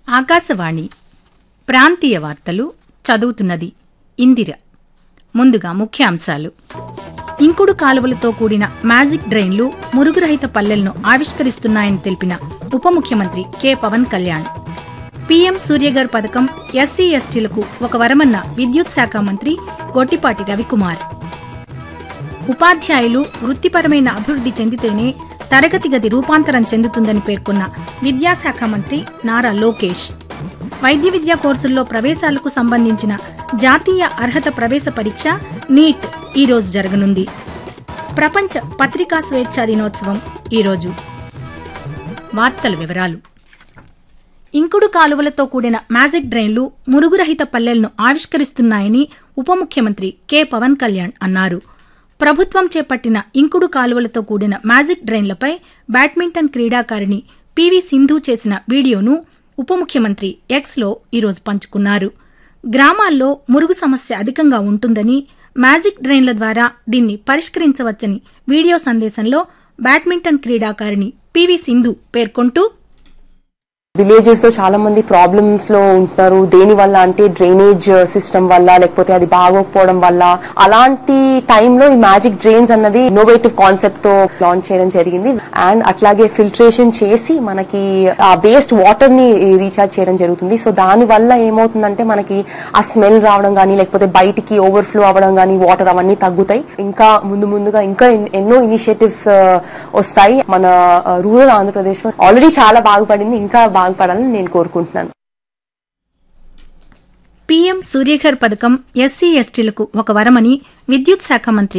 ఆకాశవాణి ప్రాంతీయ వార్తలు చదువుతున్నది ఇందిర ముందుగా ముఖ్యాంశాలు ఇంకుడు కాలువలతో కూడిన మ్యాజిక్ డ్రైన్లు మురుగురహిత పల్లెలను ఆవిష్కరిస్తున్నాయని తెలిపిన ఉప ముఖ్యమంత్రి కె పవన్ కళ్యాణ్ పీఎం సూర్యగర్ పథకం ఎస్సీ ఎస్టీలకు ఒక వరమన్న విద్యుత్ శాఖ మంత్రి గొట్టిపాటి రవికుమార్ ఉపాధ్యాయులు వృత్తిపరమైన అభివృద్ధి చెందితేనే తరగతి గది రూపాంతరం చెందుతుందని పేర్కొన్న విద్యాశాఖ మంత్రి నారా లోకేష్ వైద్య విద్యా కోర్సుల్లో ప్రవేశాలకు సంబంధించిన జాతీయ అర్హత ప్రవేశ పరీక్ష నీట్ ఈరోజు జరగనుంది ప్రపంచ పత్రికా స్వేచ్ఛా దినోత్సవం ఈరోజు వార్తల వివరాలు ఇంకుడు కాలువలతో కూడిన మ్యాజిక్ డ్రైన్లు మురుగురహిత పల్లెలను ఆవిష్కరిస్తున్నాయని ఉప ముఖ్యమంత్రి కె పవన్ కళ్యాణ్ అన్నారు ప్రభుత్వం చేపట్టిన ఇంకుడు కాలువలతో కూడిన మ్యాజిక్ డ్రైన్లపై బ్యాడ్మింటన్ క్రీడాకారిణి పివి సింధు చేసిన వీడియోను ఉప ముఖ్యమంత్రి ఎక్స్లో ఈరోజు పంచుకున్నారు గ్రామాల్లో మురుగు సమస్య అధికంగా ఉంటుందని మ్యాజిక్ డ్రైన్ల ద్వారా దీన్ని పరిష్కరించవచ్చని వీడియో సందేశంలో బ్యాడ్మింటన్ క్రీడాకారిణి పివి సింధు పేర్కొంటూ విలేజెస్ లో చాలా మంది ప్రాబ్లమ్స్ లో ఉంటున్నారు దేని వల్ల అంటే డ్రైనేజ్ సిస్టమ్ వల్ల లేకపోతే అది బాగోకపోవడం వల్ల అలాంటి టైంలో ఈ మ్యాజిక్ డ్రైన్స్ అన్నది ఇన్నోవేటివ్ కాన్సెప్ట్ తో లాంచ్ చేయడం జరిగింది అండ్ అట్లాగే ఫిల్టరేషన్ చేసి మనకి ఆ వేస్ట్ వాటర్ ని రీఛార్జ్ చేయడం జరుగుతుంది సో దాని వల్ల ఏమవుతుందంటే మనకి ఆ స్మెల్ రావడం కానీ లేకపోతే బయటికి ఓవర్ఫ్లో అవ్వడం కానీ వాటర్ అవన్నీ తగ్గుతాయి ఇంకా ముందు ముందుగా ఇంకా ఎన్- ఎన్నో ఇనిషియేటివ్స్ వస్తాయి మన రూరల్ ఆంధ్రప్రదేశ్ లో ఆల్రెడీ చాలా బాగుపడింది ఇంకా బాగుపడాలని నేను కోరుకుంటున్నాను పీఎం సూర్యఘర్ పథకం ఎస్సీ ఎస్టీలకు ఒక వరమని విద్యుత్ శాఖ మంత్రి